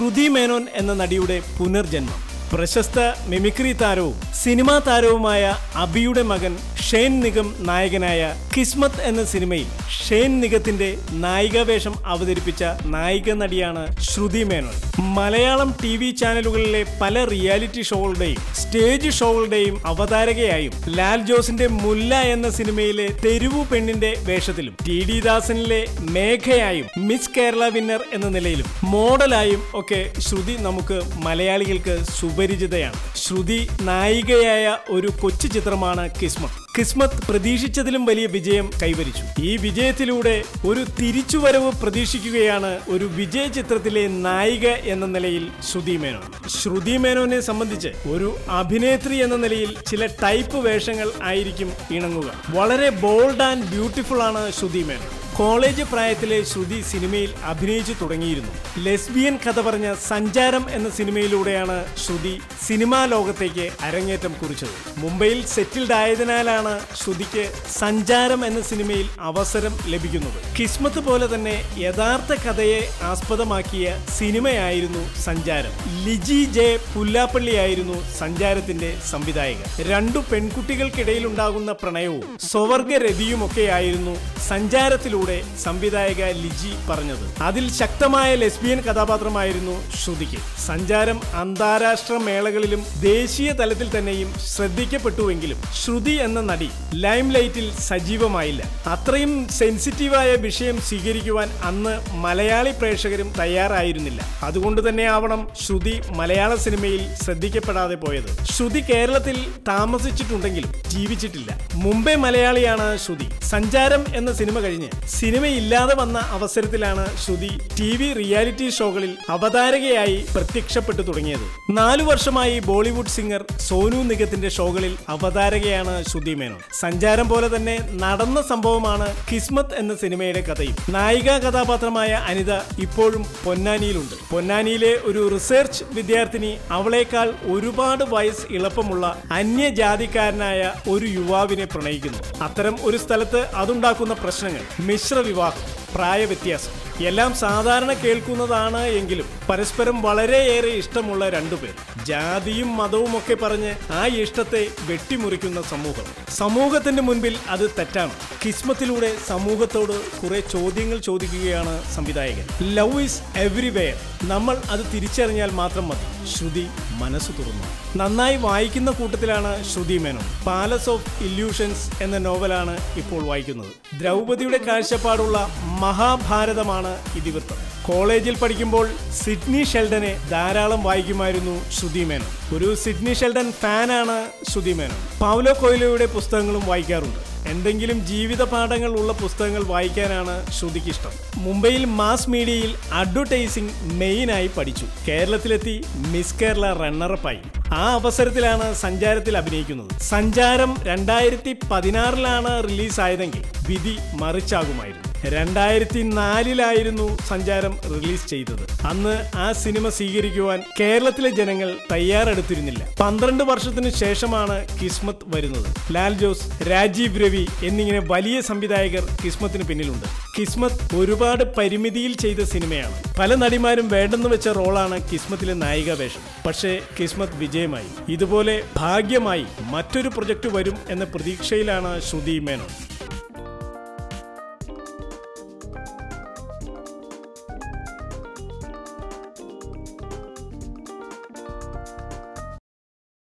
ശ്രുതി മേനോൻ എന്ന നടിയുടെ പുനർജന്മം പ്രശസ്ത മിമിക്രി താരവും സിനിമാ താരവുമായ അബിയുടെ മകൻ ഷെയ്ൻ നിഗം നായകനായ കിസ്മത്ത് എന്ന സിനിമയിൽ ഷെയ്ൻ നിഗത്തിന്റെ നായികാവേഷം അവതരിപ്പിച്ച നായിക നടിയാണ് ശ്രുതി മേനോൻ മലയാളം ടി വി ചാനലുകളിലെ പല റിയാലിറ്റി ഷോകളുടെയും സ്റ്റേജ് ഷോകളുടെയും അവതാരകയായും ലാൽ ജോസിന്റെ മുല്ല എന്ന സിനിമയിലെ തെരുവു പെണ്ണിന്റെ വേഷത്തിലും ടി ഡി ദാസനിലെ മേഘയായും മിസ് കേരള വിന്നർ എന്ന നിലയിലും മോഡലായും ഒക്കെ ശ്രുതി നമുക്ക് മലയാളികൾക്ക് സുപരിചിതയാണ് ശ്രുതി നായികയായ ഒരു കൊച്ചു ചിത്രമാണ് കിസ്മത്ത് കിസ്മത്ത് പ്രതീക്ഷിച്ചതിലും വലിയ വിജയം കൈവരിച്ചു ഈ വിജയത്തിലൂടെ ഒരു തിരിച്ചുവരവ് പ്രതീക്ഷിക്കുകയാണ് ഒരു വിജയ ചിത്രത്തിലെ നായിക എന്ന നിലയിൽ ശ്രുതി മേനോൻ ശ്രുതി മേനോനെ സംബന്ധിച്ച് ഒരു അഭിനേത്രി എന്ന നിലയിൽ ചില ടൈപ്പ് വേഷങ്ങൾ ആയിരിക്കും ഇണങ്ങുക വളരെ ബോൾഡ് ആൻഡ് ബ്യൂട്ടിഫുൾ ആണ് ശ്രുതി മേനോൻ കോളേജ് പ്രായത്തിലെ ശ്രുതി സിനിമയിൽ അഭിനയിച്ചു തുടങ്ങിയിരുന്നു ലെസ്ബിയൻ കഥ പറഞ്ഞ സഞ്ചാരം എന്ന സിനിമയിലൂടെയാണ് ശ്രുതി സിനിമാ ലോകത്തേക്ക് അരങ്ങേറ്റം കുറിച്ചത് മുംബൈയിൽ സെറ്റിൽഡ് ആയതിനാലാണ് ശ്രുതിക്ക് സഞ്ചാരം എന്ന സിനിമയിൽ അവസരം ലഭിക്കുന്നത് കിസ്മത്ത് പോലെ തന്നെ യഥാർത്ഥ കഥയെ ആസ്പദമാക്കിയ സിനിമയായിരുന്നു സഞ്ചാരം ലിജി ജെ പുല്ലാപ്പള്ളിയായിരുന്നു സഞ്ചാരത്തിന്റെ സംവിധായകൻ രണ്ടു പെൺകുട്ടികൾക്കിടയിലുണ്ടാകുന്ന പ്രണയവും സ്വവർഗരതിയുമൊക്കെയായിരുന്നു സഞ്ചാരത്തിലൂടെ സംവിധായക ലിജി പറഞ്ഞത് അതിൽ ശക്തമായ ലെസ്ബിയൻ കഥാപാത്രമായിരുന്നു ശ്രുതിക്ക് സഞ്ചാരം അന്താരാഷ്ട്ര മേളകളിലും ദേശീയ തലത്തിൽ തന്നെയും ശ്രദ്ധിക്കപ്പെട്ടുവെങ്കിലും ശ്രുതി എന്ന നടി ലൈം ലൈറ്റിൽ സജീവമായില്ല അത്രയും സെൻസിറ്റീവായ വിഷയം സ്വീകരിക്കുവാൻ അന്ന് മലയാളി പ്രേക്ഷകരും തയ്യാറായിരുന്നില്ല അതുകൊണ്ട് തന്നെ ആവണം ശ്രുതി മലയാള സിനിമയിൽ ശ്രദ്ധിക്കപ്പെടാതെ പോയത് ശ്രുതി കേരളത്തിൽ താമസിച്ചിട്ടുണ്ടെങ്കിലും ജീവിച്ചിട്ടില്ല മുംബൈ മലയാളിയാണ് ശ്രുതി സഞ്ചാരം എന്ന സിനിമ കഴിഞ്ഞ് സിനിമയില്ലാതെ വന്ന അവസരത്തിലാണ് ശ്രുതി ടി വി റിയാലിറ്റി ഷോകളിൽ അവതാരകയായി പ്രത്യക്ഷപ്പെട്ടു തുടങ്ങിയത് നാലു വർഷമായി ബോളിവുഡ് സിംഗർ സോനു നിഗത്തിന്റെ ഷോകളിൽ അവതാരകയാണ് ശ്രുതി മേനോൻ സഞ്ചാരം പോലെ തന്നെ നടന്ന സംഭവമാണ് കിസ്മത്ത് എന്ന സിനിമയുടെ കഥയും നായികാ കഥാപാത്രമായ അനിത ഇപ്പോഴും പൊന്നാനിയിലുണ്ട് പൊന്നാനിയിലെ ഒരു റിസർച്ച് വിദ്യാർത്ഥിനി അവളേക്കാൾ ഒരുപാട് വയസ്സ് ഇളപ്പമുള്ള അന്യജാതിക്കാരനായ ഒരു യുവാവിനെ പ്രണയിക്കുന്നു അത്തരം ഒരു സ്ഥലത്ത് അതുണ്ടാക്കുന്ന പ്രശ്നങ്ങൾ മിശ്ര വിവാഹം പ്രായ വ്യത്യാസം എല്ലാം സാധാരണ കേൾക്കുന്നതാണ് എങ്കിലും പരസ്പരം വളരെയേറെ ഇഷ്ടമുള്ള രണ്ടുപേർ ജാതിയും മതവും ഒക്കെ പറഞ്ഞ് ആ ഇഷ്ടത്തെ വെട്ടിമുറിക്കുന്ന സമൂഹം സമൂഹത്തിന്റെ മുൻപിൽ അത് തെറ്റാണ് കിസ്മത്തിലൂടെ സമൂഹത്തോട് കുറെ ചോദ്യങ്ങൾ ചോദിക്കുകയാണ് സംവിധായകൻ ലവ് ഇസ് എവ്രിവെയർ നമ്മൾ അത് തിരിച്ചറിഞ്ഞാൽ മാത്രം മതി ശ്രുതി മനസ്സ് തുറന്നു നന്നായി വായിക്കുന്ന കൂട്ടത്തിലാണ് Shruti Menon palace of illusions എന്ന നോവലാണ് ഇപ്പോൾ വായിക്കുന്നത് ദ്രൗപദിയുടെ കാഴ്ചപ്പാടുള്ള മഹാഭാരതമാണ് ഇതിവൃത്തം കോളേജിൽ പഠിക്കുമ്പോൾ സിഡ്നി ഷെൽഡനെ ധാരാളം വായിക്കുമായിരുന്നു ശ്രുതി മേനോൻ ഒരു സിഡ്നി ഷെൽഡൻ ഫാനാണ് ശ്രുതി മേനോൻ പൗലോ കൊയിലോയുടെ പുസ്തകങ്ങളും വായിക്കാറുണ്ട് എന്തെങ്കിലും ജീവിത പാഠങ്ങൾ ഉള്ള പുസ്തകങ്ങൾ വായിക്കാനാണ് ശ്രുതിക്ക് ഇഷ്ടം മുംബൈയിൽ മാസ് മീഡിയയിൽ അഡ്വർടൈസിംഗ് മെയിനായി പഠിച്ചു കേരളത്തിലെത്തി മിസ് കേരള റണ്ണറപ്പായി ആ അവസരത്തിലാണ് സഞ്ചാരത്തിൽ അഭിനയിക്കുന്നത് സഞ്ചാരം രണ്ടായിരത്തി പതിനാറിലാണ് റിലീസായതെങ്കിൽ വിധി മറിച്ചാകുമായിരുന്നു രണ്ടായിരത്തി നാലിലായിരുന്നു സഞ്ചാരം റിലീസ് ചെയ്തത് അന്ന് ആ സിനിമ സ്വീകരിക്കുവാൻ കേരളത്തിലെ ജനങ്ങൾ തയ്യാറെടുത്തിരുന്നില്ല പന്ത്രണ്ട് വർഷത്തിനു ശേഷമാണ് കിസ്മത്ത് വരുന്നത് ലാൽ ജോസ് രാജീവ് രവി എന്നിങ്ങനെ വലിയ സംവിധായകർ കിസ്മത്തിന് പിന്നിലുണ്ട് കിസ്മത്ത് ഒരുപാട് പരിമിതിയിൽ ചെയ്ത സിനിമയാണ് പല നടിമാരും വേണ്ടെന്ന് വെച്ച റോളാണ് കിസ്മത്തിലെ നായിക വേഷം പക്ഷേ കിസ്മത്ത് വിജയമായി ഇതുപോലെ ഭാഗ്യമായി മറ്റൊരു പ്രൊജക്ട് വരും എന്ന പ്രതീക്ഷയിലാണ് ശ്രുതി മേനോൻ